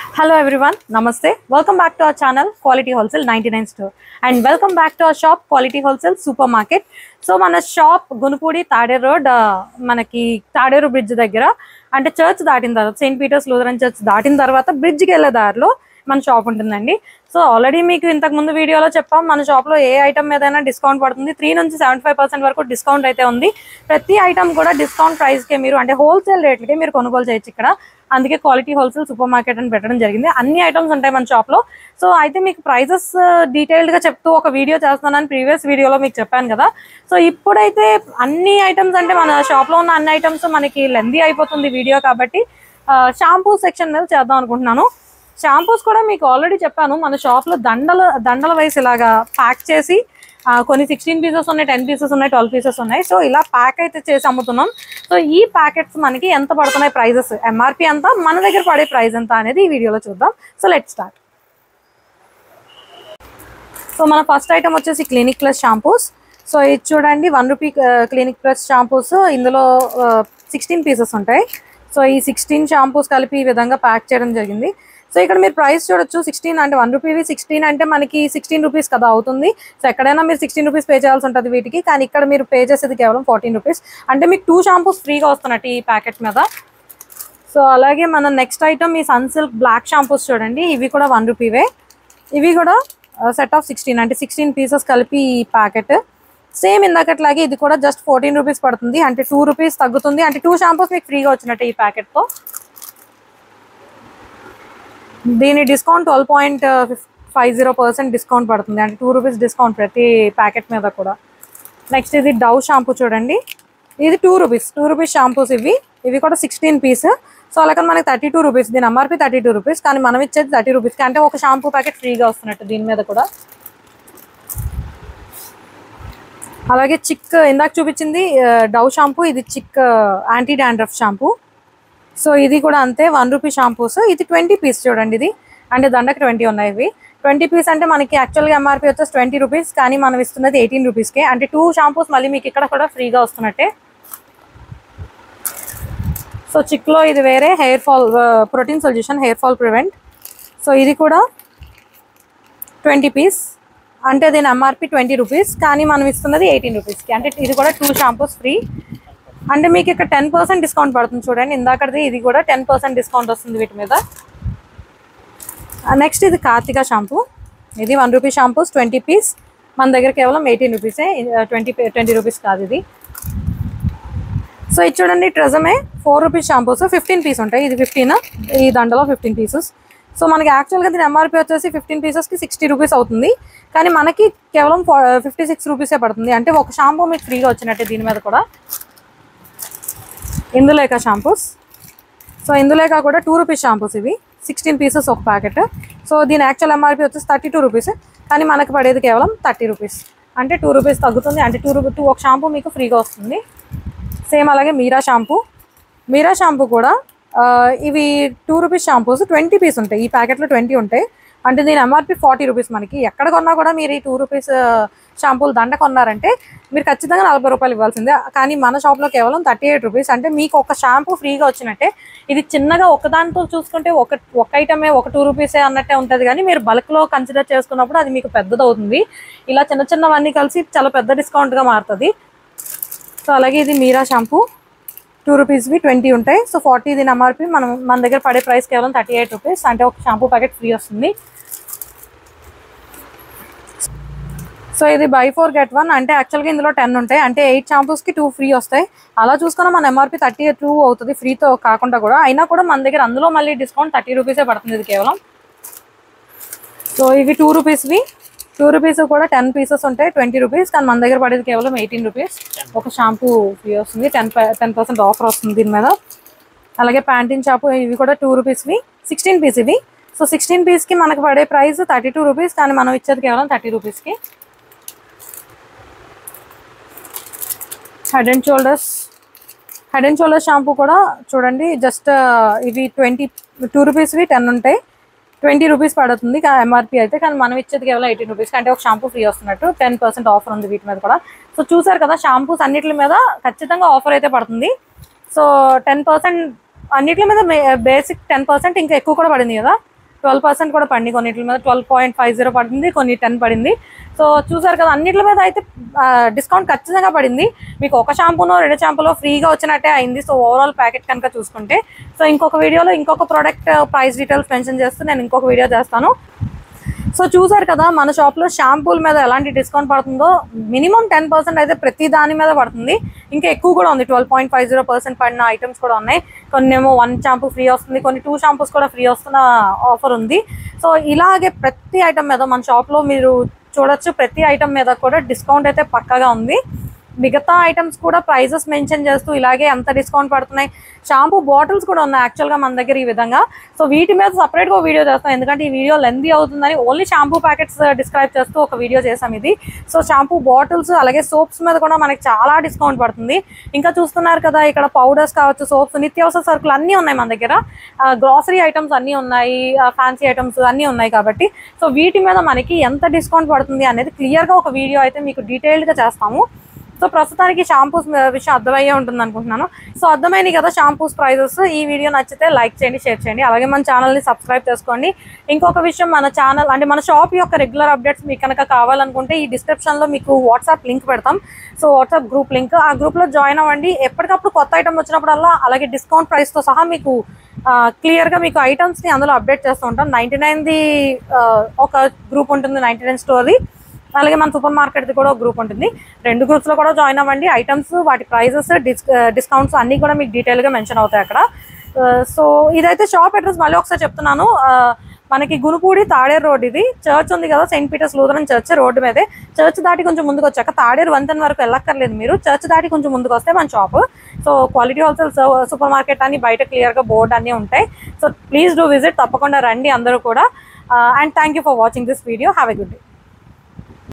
hello everyone నమస్తే welcome back to our channel quality wholesale ninety nine store and welcome back to our shop quality wholesale super market so మన షాప్ Gunupudi Taderu road ఆ, మనకి Taderu bridge దగ్గర అంటే church దాటిన తర్వాత సెయింట్ పీటర్స్ లూథరన్ చర్చ్ దాటిన తర్వాత బ్రిడ్జ్కి వెళ్ళే దారిలో మన షాప్ ఉంటుందండి సో ఆల్రెడీ మీకు ఇంతకు ముందు వీడియోలో చెప్పాం మన షాప్లో ఏ ఐటమ్ ఏదైనా డిస్కౌంట్ పడుతుంది త్రీ నుంచి సెవెంటీ ఫైవ్ పర్సెంట్ వరకు డిస్కౌంట్ అయితే ఉంది ప్రతి ఐటమ్ కూడా డిస్కౌంట్ ప్రైస్కే మీరు అంటే హోల్సేల్ రేట్లకే మీరు కొనుగోలు చేయొచ్చు ఇక్కడ అందుకే క్వాలిటీ హోల్సేల్ సూపర్ మార్కెట్ అని పెట్టడం జరిగింది అన్ని ఐటమ్స్ ఉంటాయి మన షాప్లో సో అయితే మీకు ప్రైజెస్ డీటెయిల్డ్గా చెప్తూ ఒక వీడియో చేస్తున్నానని ప్రీవియస్ వీడియోలో మీకు చెప్పాను కదా సో ఇప్పుడైతే అన్ని ఐటమ్స్ అంటే మన షాప్లో ఉన్న అన్ని ఐటమ్స్ మనకి లెందీ అయిపోతుంది వీడియో కాబట్టి షాంపూ సెక్షన్ మీద చేద్దాం అనుకుంటున్నాను షాంపూస్ కూడా మీకు ఆల్రెడీ చెప్పాను మన షాప్లో దండల దండల వయసు ఇలాగా ప్యాక్ చేసి ఆ, కొన్ని సిక్స్టీన్ పీసెస్ ఉన్నాయి టెన్ పీసెస్ ఉన్నాయి ట్వెల్వ్ పీసెస్ ఉన్నాయి సో ఇలా ప్యాక్ అయితే చేసి అమ్ముతున్నాం సో ఈ ప్యాకెట్స్ మనకి ఎంత పడుతున్నాయి ప్రైజెస్ ఎంఆర్పి ఎంత మన దగ్గర పడే ప్రైస్ ఎంత అనేది ఈ వీడియోలో చూద్దాం సో లెట్ స్టార్ట్ సో మన ఫస్ట్ ఐటమ్ వచ్చేసి క్లినిక్ ప్లస్ షాంపూస్ సో ఇది చూడండి one rupee clinic plus shampoos ఇందులో సిక్స్టీన్ పీసెస్ ఉంటాయి సో ఈ సిక్స్టీన్ షాంపూస్ కలిపి ఈ విధంగా ప్యాక్ చేయడం జరిగింది సో ఇక్కడ మీరు ప్రైస్ చూడొచ్చు సిక్స్టీన్ అంటే వన్ రూపీవి సిక్స్టీన్ అంటే మనకి సిక్స్టీన్ రూపీస్ కదా అవుతుంది సో ఎక్కడైనా మీరు సిక్స్టీన్ రూపీస్ పే చేయాల్సి ఉంటుంది వీటికి కానీ ఇక్కడ మీరు పే చేసేది కేవలం ఫార్టీన్ రూపీస్ అంటే మీకు టూ షాంపూస్ ఫ్రీగా వస్తున్నట్టు ఈ ప్యాకెట్ మీద సో అలాగే మన నెక్స్ట్ ఐటమ్ ఈ సన్ సిల్క్ బ్లాక్ షాంపూస్ చూడండి ఇవి కూడా వన్ రూపీవే ఇవి కూడా సెట్ ఆఫ్ సిక్స్టీన్ అంటే సిక్స్టీన్ పీసెస్ కలిపి ఈ ప్యాకెట్ సేమ్ ఇందాకట్లాగే ఇది కూడా జస్ట్ ఫోర్టీన్ రూపీస్ పడుతుంది అంటే టూ రూపీస్ తగ్గుతుంది అంటే టూ షాంపూస్ మీకు ఫ్రీగా వచ్చినట్టు ఈ ప్యాకెట్తో దీని discount twelve point five zero percent discount పడుతుంది అంటే టూ రూపీస్ డిస్కౌంట్ ప్రతి ప్యాకెట్ మీద కూడా నెక్స్ట్ ఇది డవ్ షాంపూ చూడండి ఇది two rupees two rupees shampoos ఇవి ఇవి కూడా సిక్స్టీన్ పీస్ సో అలాగే మనకి థర్టీ టూ రూపీస్ దీని ఎంఆర్పి థర్టీ టూ రూపీస్ కానీ మనం ఇచ్చేది థర్టీ రూపీస్కి అంటే ఒక షాంపూ ప్యాకెట్ ఫ్రీగా వస్తున్నట్టు దీని మీద కూడా అలాగే చిక్ ఇందాక చూపించింది డవ్ షాంపూ ఇది Chik anti dandruff shampoo so ఇది కూడా అంతే వన్ రూపీ షాంపూస్ ఇది ట్వంటీ పీస్ చూడండి ఇది అంటే దండకి ట్వంటీ ఉన్నాయి ఇవి ట్వంటీ పీస్ అంటే మనకి యాక్చువల్గా ఎంఆర్పి వచ్చేసి ట్వంటీ రూపీస్ కానీ మనం ఇస్తున్నది ఎయిటీన్ రూపీస్కే అంటే టూ షాంపూస్ మళ్ళీ మీకు ఇక్కడ కూడా ఫ్రీగా వస్తున్నట్టే సో చిక్లో ఇది వేరే hair fall protein solution hair fall prevent so ఇది కూడా ట్వంటీ పీస్ అంటే దీని ఎంఆర్పి ట్వంటీ రూపీస్ కానీ మనం ఇస్తున్నది ఎయిటీన్ రూపీస్కి అంటే ఇది కూడా టూ షాంపూస్ ఫ్రీ అంటే మీకు ఇక్కడ టెన్ పర్సెంట్ డిస్కౌంట్ పడుతుంది చూడండి ఇందాకది ఇది కూడా టెన్ పర్సెంట్ డిస్కౌంట్ వస్తుంది వీటి మీద నెక్స్ట్ ఇది కార్తిక షాంపూ ఇది one rupee shampoos twenty piece మన దగ్గర కేవలం ఎయిటీన్ రూపీసే ట్వంటీ ట్వంటీ రూపీస్ కాదు ఇది సో ఇది చూడండి Tresemme four rupees shampoos fifteen piece ఉంటాయి ఇది ఫిఫ్టీన్ ఈ దండలో ఫిఫ్టీన్ పీసెస్ సో మనకి యాక్చువల్గా దీని ఎంఆర్పి వచ్చేసి ఫిఫ్టీన్ పీసెస్కి సిక్స్టీ రూపీస్ అవుతుంది కానీ మనకి కేవలం ఫిఫ్టీ సిక్స్ రూపీసే పడుతుంది అంటే ఒక షాంపూ మీకు ఫ్రీగా వచ్చినట్టే దీని మీద కూడా ఇందులేక షాంపూస్ సో ఇందులేక కూడా టూ రూపీస్ షాంపూస్ ఇవి సిక్స్టీన్ పీసెస్ ఒక ప్యాకెట్ సో దీని యాక్చువల్ ఎంఆర్పి వచ్చేసి థర్టీ టూ రూపీస్ కానీ మనకి పడేది కేవలం థర్టీ రూపీస్ అంటే టూ రూపీస్ తగ్గుతుంది అంటే టూ రూపీ టూ ఒక షాంపూ మీకు ఫ్రీగా వస్తుంది సేమ్ అలాగే మీరా షాంపూ మీరా షాంపూ కూడా ఆ, ఇవి two rupees shampoos twenty piece ఉంటాయి ఈ ప్యాకెట్లో ట్వంటీ ఉంటాయి అంటే దీని ఎంఆర్పి ఫార్టీ రూపీస్ మనకి ఎక్కడ కొన్నా కూడా మీరు ఈ టూ రూపీస్ షాంపూలు దండ కొన్నారంటే మీరు ఖచ్చితంగా నలభై రూపాయలు ఇవ్వాల్సిందే కానీ మన షాప్లో కేవలం థర్టీ ఎయిట్ రూపీస్ అంటే మీకు ఒక షాంపూ ఫ్రీగా వచ్చినట్టే ఇది చిన్నగా ఒకదానితో చూసుకుంటే ఒక ఒక ఐటమే ఒక టూ రూపీసే అన్నట్టే ఉంటుంది కానీ మీరు బల్క్లో కన్సిడర్ చేసుకున్నప్పుడు అది మీకు పెద్దది అవుతుంది ఇలా చిన్న చిన్నవన్నీ కలిసి చాలా పెద్ద డిస్కౌంట్గా మారుతుంది సో అలాగే ఇది మీరా షాంపూ టూ రూపీస్వి ట్వంటీ ఉంటాయి సో ఫార్టీ దీని ఎంఆర్పి మనం మన దగ్గర పడే ప్రైస్ కేవలం థర్టీ ఎయిట్ రూపీస్ అంటే ఒక షాంపూ ప్యాకెట్ ఫ్రీ వస్తుంది సో ఇది బై ఫోర్ గెట్ వన్ అంటే యాక్చువల్గా ఇందులో టెన్ ఉంటాయి అంటే ఎయిట్ షాంపూస్కి టూ ఫ్రీ వస్తాయి అలా చూసుకున్న మన ఎంఆర్పి థర్టీ టూ అవుతుంది ఫ్రీతో కాకుండా కూడా అయినా కూడా మన దగ్గర అందులో మళ్ళీ డిస్కౌంట్ థర్టీ రూపీసే పడుతుంది ఇది కేవలం సో ఇవి టూ రూపీస్వి టూ రూపీస్ కూడా టెన్ పీసెస్ ఉంటాయి ట్వంటీ రూపీస్ కానీ మన దగ్గర పడేది కేవలం ఎయిటీన్ రూపీస్ ఒక షాంపూ ఫ్రీ వస్తుంది టెన్ టెన్ పర్సెంట్ ఆఫర్ వస్తుంది దీని మీద అలాగే ప్యాంటీన్ షాంపూ ఇవి కూడా టూ రూపీస్వి సిక్స్టీన్ పీస్ ఇవి సో సిక్స్టీన్ పీస్కి మనకు పడే ప్రైస్ థర్టీ టూ రూపీస్ కానీ మనం ఇచ్చేది కేవలం థర్టీ రూపీస్కి head and shoulders head and shoulder shampoo కూడా చూడండి జస్ట్ ఇవి ట్వంటీ టూ రూపీస్వి టెన్ ఉంటాయి ట్వంటీ రూపీస్ పడుతుంది ఎంఆర్పి అయితే కానీ మనం ఇచ్చేది కేవలం ఎయిటీన్ రూపీస్ అంటే ఒక షాంపూ ఫ్రీ వస్తున్నట్టు టెన్ పర్సెంట్ ఆఫర్ ఉంది వీటి మీద కూడా సో చూసారు కదా షాంపూస్ అన్నిటి మీద ఖచ్చితంగా ఆఫర్ అయితే పడుతుంది సో టెన్ పర్సెంట్ అన్నిటి మీద బేసిక్ టెన్ పర్సెంట్ ఇంకా ఎక్కువ కూడా పడింది కదా ట్వెల్వ్ పర్సెంట్ కూడా పడింది కొన్నిటి మీద ట్వెల్వ్ పాయింట్ ఫైవ్ జీరో పడింది కొన్ని టెన్ పడింది సో చూసారు కదా అన్నిటి మీద అయితే డిస్కౌంట్ ఖచ్చితంగా పడింది మీకు ఒక షాంపూనో రెండు షాంపూలో ఫ్రీగా వచ్చినట్టే అయింది సో ఓవరాల్ ప్యాకెట్ కనుక చూసుకుంటే సో ఇంకొక వీడియోలో ఇంకొక ప్రోడక్ట్ ప్రైస్ డీటెయిల్స్ మెన్షన్ చేస్తూ నేను ఇంకొక వీడియో చేస్తాను సో చూసారు కదా మన షాప్లో షాంపూల మీద ఎలాంటి డిస్కౌంట్ పడుతుందో మినిమం టెన్ పర్సెంట్ అయితే ప్రతి దాని మీద పడుతుంది ఇంకా ఎక్కువ కూడా ఉంది twelve point five zero percent పడిన ఐటమ్స్ కూడా ఉన్నాయి కొన్ని ఏమో వన్ షాంపూ ఫ్రీ వస్తుంది కొన్ని టూ షాంపూస్ కూడా ఫ్రీ వస్తున్న ఆఫర్ ఉంది సో ఇలాగే ప్రతి ఐటమ్ మీద మన షాప్లో మీరు చూడొచ్చు ప్రతి ఐటమ్ మీద కూడా డిస్కౌంట్ అయితే పక్కాగా ఉంది మిగతా ఐటమ్స్ కూడా ప్రైజెస్ మెన్షన్ చేస్తూ ఇలాగే ఎంత డిస్కౌంట్ పడుతున్నాయి షాంపూ బాటిల్స్ కూడా ఉన్నాయి యాక్చువల్గా మన దగ్గర ఈ విధంగా సో వీటి మీద సపరేట్గా వీడియో చేస్తాం ఎందుకంటే ఈ వీడియో లెందీ అవుతుందని ఓన్లీ షాంపూ ప్యాకెట్స్ డిస్క్రైబ్ చేస్తూ ఒక వీడియో చేసాం ఇది సో షాంపూ బాటిల్స్ అలాగే సోప్స్ మీద కూడా మనకి చాలా డిస్కౌంట్ పడుతుంది ఇంకా చూస్తున్నారు కదా ఇక్కడ పౌడర్స్ కావచ్చు సోప్స్ నిత్యావసర సరుకులు అన్నీ ఉన్నాయి మన దగ్గర గ్రాసరీ ఐటమ్స్ అన్నీ ఉన్నాయి ఫ్యాన్సీ ఐటమ్స్ అన్నీ ఉన్నాయి కాబట్టి సో వీటి మీద మనకి ఎంత డిస్కౌంట్ పడుతుంది అనేది క్లియర్గా ఒక వీడియో అయితే మీకు డీటెయిల్డ్గా చేస్తాము సో ప్రస్తుతానికి షాంపూస్ విషయం అర్థమయ్యే ఉంటుంది అనుకుంటున్నాను సో అర్థమైంది కదా షాంపూస్ ప్రైజెస్ ఈ వీడియో నచ్చితే లైక్ చేయండి షేర్ చేయండి అలాగే మన ఛానల్ని సబ్స్క్రైబ్ చేసుకోండి ఇంకొక విషయం మన ఛానల్ అంటే మన షాప్ యొక్క రెగ్యులర్ అప్డేట్స్ మీకు కనుక కావాలనుకుంటే ఈ డిస్క్రిప్షన్లో మీకు వాట్సాప్ లింక్ పెడతాం సో వాట్సాప్ గ్రూప్ లింక్ ఆ గ్రూప్లో జాయిన్ అవ్వండి ఎప్పటికప్పుడు కొత్త ఐటమ్ వచ్చినప్పుడల్లా అలాగే డిస్కౌంట్ ప్రైస్తో సహా మీకు క్లియర్గా మీకు ఐటమ్స్ని అందులో అప్డేట్ చేస్తూ ఉంటాం నైంటీ నైన్ది ఒక గ్రూప్ ఉంటుంది నైంటీ నైన్ స్టోరీ అలాగే మన సూపర్ మార్కెట్ది కూడా ఒక గ్రూప్ ఉంటుంది రెండు గ్రూప్స్లో కూడా జాయిన్ అవ్వండి ఐటమ్స్ వాటి ప్రైజెస్ డిస్ డిస్కౌంట్స్ అన్నీ కూడా మీకు డీటెయిల్గా మెన్షన్ అవుతాయి అక్కడ సో ఇదైతే షాప్ అడ్రస్ మళ్ళీ ఒకసారి చెప్తున్నాను ఆ, మనకి గునుపూడి తాడేరు రోడ్ ఇది చర్చ్ ఉంది కదా Saint Peter's Lutheran church road మీదే చర్చ్ దాటి కొంచెం ముందుకు వచ్చాక తాడేరు వంతెన వరకు వెళ్ళక్కర్లేదు మీరు చర్చ్ దాటి కొంచెం ముందుకు వస్తే మన shop so quality wholesale super market అని బయట క్లియర్గా బోర్డు అన్నీ ఉంటాయి సో ప్లీజ్ డూ విజిట్ తప్పకుండా రండి అందరూ కూడా and thank you for watching this video have a good day